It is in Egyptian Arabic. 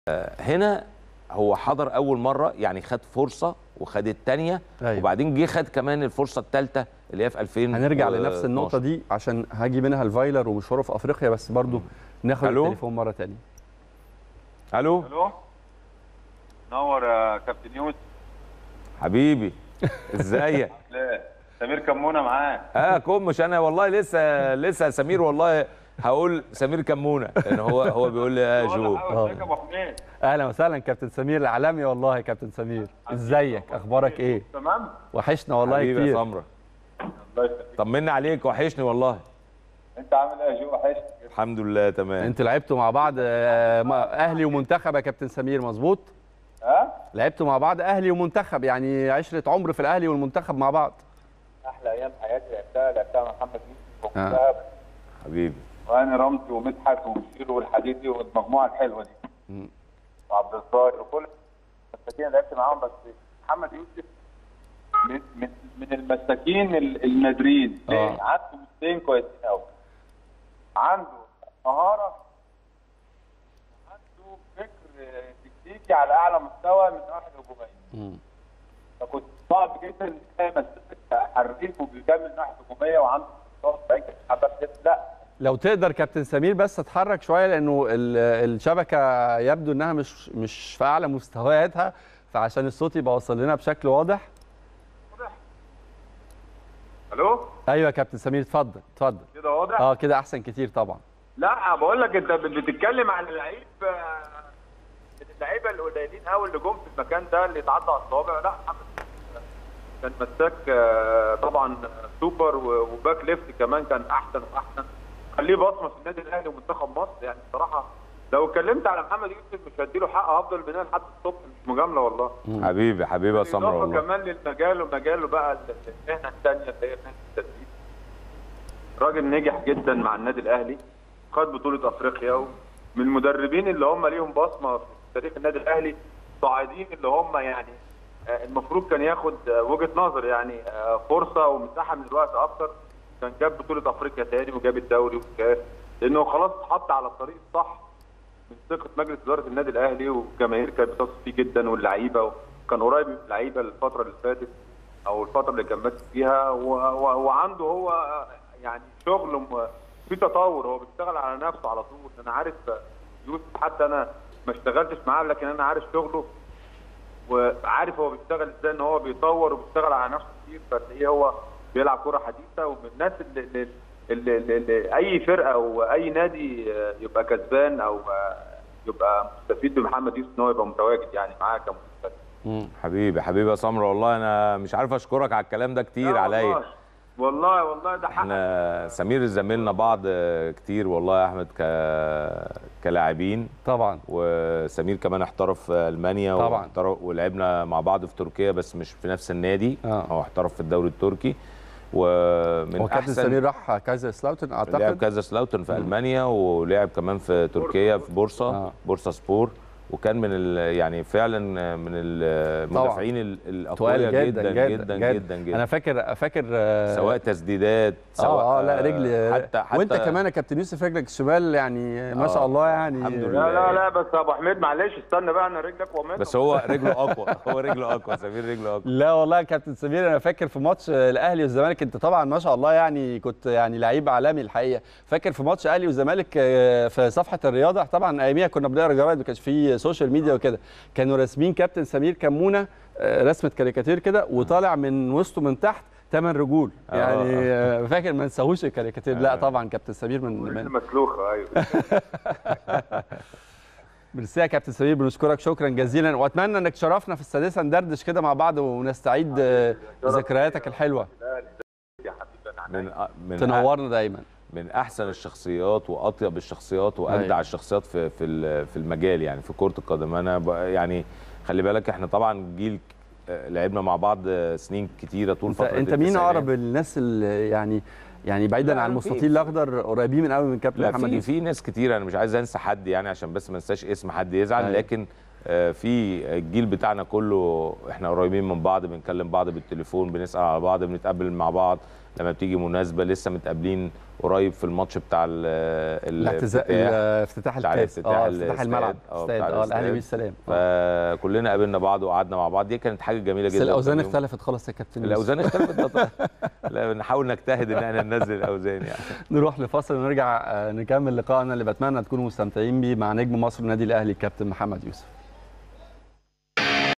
هنا هو حضر اول مره يعني خد فرصه وخد الثانيه أيوة. وبعدين جه خد كمان الفرصه الثالثه اللي هي في 2000 هنرجع لنفس النقطه دي عشان هاجي منها الفايلر ومشواره في افريقيا بس برضو ناخد ألو؟ التليفون مره ثانيه الو الو نور يا كابتن يوسف حبيبي ازيك لا سمير كمونه معاك اه كوم مش انا والله لسه لسه سمير والله هقول سمير كمونه لان هو هو بيقول لي اه جو ازيك يا ابو حميد اهلا وسهلا كابتن سمير العالمي والله يا كابتن سمير ازيك اخبارك ايه تمام وحشنا والله حبيبي يا كتير سمره الله يخليك طمنا عليك وحشني والله انت عامل ايه يا جو وحشني الحمد لله تمام انتوا لعبتوا مع بعض آه، ما- اهلي ومنتخب يا كابتن سمير مظبوط ها لعبتوا مع بعض اهلي ومنتخب يعني عشره عمر في الاهلي والمنتخب مع بعض احلى ايام حياتي لعبتها لعبتها مع محمد يوسف آه. ومنتخب حبيبي وهاني رمزي ومدحت ومشير والحديدي والمجموعه الحلوه دي مم. وعبد الظاهر وكل المساكين اللي لعبت معاهم بس محمد يوسف من من, من المساكين ال- النادرين آه. ليه؟ عنده مستين كويسين قوي عنده مهاره عنده فكر تكتيكي على اعلى مستوى من الناحيه الهجوميه مم. فكنت صعب جدا تلاقي مساك حريف وبيكمل الناحيه الهجوميه وعنده خطوط بعيد حبات كده لا لو تقدر كابتن سمير بس اتحرك شويه لانه ال- الشبكه يبدو انها مش مش في اعلى مستوياتها فعشان الصوت يبقى واصل لنا بشكل واضح الو ايوه يا كابتن سمير اتفضل اتفضل كده واضح؟ اه كده احسن كتير طبعا لا بقول لك انت بتتكلم عن اللعيب آه، من اللعيبه القليلين قوي اللي جم في المكان ده اللي اتعدى على الصوابع لا محمد كان مساك آه، طبعا سوبر و- وباك ليفت كمان كان احسن واحسن كان ليه بصمه في النادي الاهلي ومنتخب مصر يعني بصراحه لو اتكلمت على محمد يوسف مش هديله حق هفضل بناء لحد الصبح مش مجامله والله حبيبي حبيبي يا سمره بالاضافه والله كمان للمجال ومجاله بقى المهنه الثانيه اللي هي مهنه التدريب راجل نجح جدا مع النادي الاهلي خد بطوله افريقيا ومن المدربين اللي هم ليهم بصمه في تاريخ النادي الاهلي صاعدين اللي هم يعني آه، المفروض كان ياخد آه، وجهه نظر يعني آه، فرصه ومساحه من الوقت اكتر كان جاب بطوله افريقيا تاني وجاب الدوري والكاس لانه خلاص اتحط على الطريق الصح من ثقه مجلس اداره النادي الاهلي والجماهير كانت بتثق فيه جدا واللعيبه وكان قريب من اللعيبه الفتره اللي فاتت او الفتره اللي كان ماسك فيها و... و... وعنده هو يعني شغل م... في تطور هو بيشتغل على نفسه على طول انا عارف يوسف حتى انا ما اشتغلتش معاه لكن انا عارف شغله وعارف هو بيشتغل ازاي ان هو بيطور وبيشتغل على نفسه كتير فتلاقيه هو بيلعب كره حديثه ومن الناس اللي, اللي, اللي, اللي, اللي اي فرقه او اي نادي آه، يبقى كسبان او آه، يبقى مستفيد بمحمد يوسف ان هو يبقى متواجد يعني معاه كمستفيد حبيبي حبيبي يا سمره والله انا مش عارف اشكرك على الكلام ده كتير لا عليا والله. والله والله ده حق احنا سمير زميلنا بعض كتير والله يا احمد ك كلاعبين طبعا وسمير كمان احترف في المانيا طبعاً. واحترف- ولعبنا مع بعض في تركيا بس مش في نفس النادي آه. هو احترف في الدوري التركي ومن هو كابتن احسن سمير راح كايزر سلاوتن لعب اعتقد كذا سلاوتن في المانيا ولعب كمان في تركيا في بورصه آه. بورصه سبور وكان من ال يعني فعلا من المدافعين ال- الاقوياء تقال جدا جدا جدا جدا, جدا, جدا انا فاكر فاكر آه، سواء تسديدات سواء اه اه لا رجل حتى حتى وانت كمان يا كابتن يوسف رجلك الشمال يعني ما شاء آه، الله يعني الحمد لا لله. لا لا بس يا ابو حميد معلش استنى بقى انا رجلك ومنك بس هو رجله اقوى هو رجله اقوى سمير رجله اقوى لا والله يا كابتن سمير انا فاكر في ماتش الاهلي والزمالك انت طبعا ما شاء الله يعني كنت يعني لعيب عالمي الحقيقه فاكر في ماتش اهلي والزمالك آه، في صفحه الرياضه طبعا اياميها كنا بنقرا جرايد ما كانش في سوشيال ميديا وكده كانوا راسمين كابتن سمير كمونه آه، رسمه كاريكاتير كده وطالع من وسطه من تحت ثمان رجول آه. يعني آه، فاكر ما نساهوش الكاريكاتير لا طبعا كابتن سمير من, رجل من مسلوخه ايوه ميرسي يا كابتن سمير بنشكرك شكرا جزيلا واتمنى انك تشرفنا في السادسه ندردش كده مع بعض ونستعيد آه، ذكرياتك الحلوه يا حبيبي انا من من تنورنا دايما من احسن الشخصيات واطيب الشخصيات واجدع أيوة. الشخصيات في في ال- في المجال يعني في كره القدم انا ب- يعني خلي بالك احنا طبعا جيل ك- آه، لعبنا مع بعض آه، سنين كتيره طول انت فتره انت مين التسعينات. اقرب الناس اللي يعني يعني بعيدا لا، عن في- المستطيل الاخضر قريبين من قوي من كابتن لا محمد في يوسف في ناس كتير انا مش عايز انسى حد يعني عشان بس ما انساش اسم حد يزعل أيوة. لكن آه، في الجيل بتاعنا كله احنا قريبين من بعض بنكلم بعض بالتليفون بنسال على بعض بنتقابل مع بعض لما بتيجي مناسبه لسه متقابلين قريب في الماتش بتاع ال- الاعتزاء الافتتاح الافتتاح بتاع الكاس الافتتاح اه افتتاح الاستاد. الملعب اه استاد بتاع اه الاهلي الاستاد. بالسلام آه. فكلنا قابلنا بعض وقعدنا مع بعض دي كانت حاجه جميله بس جدا الاوزان وكان يوم- اختلفت خالص يا كابتن يوسف. الاوزان اختلفت طبعاً. لا بنحاول نجتهد ان احنا ننزل الاوزان يعني نروح لفاصل ونرجع آه، نكمل لقائنا اللي بتمنى تكونوا مستمتعين بيه مع نجم مصر النادي الاهلي الكابتن محمد يوسف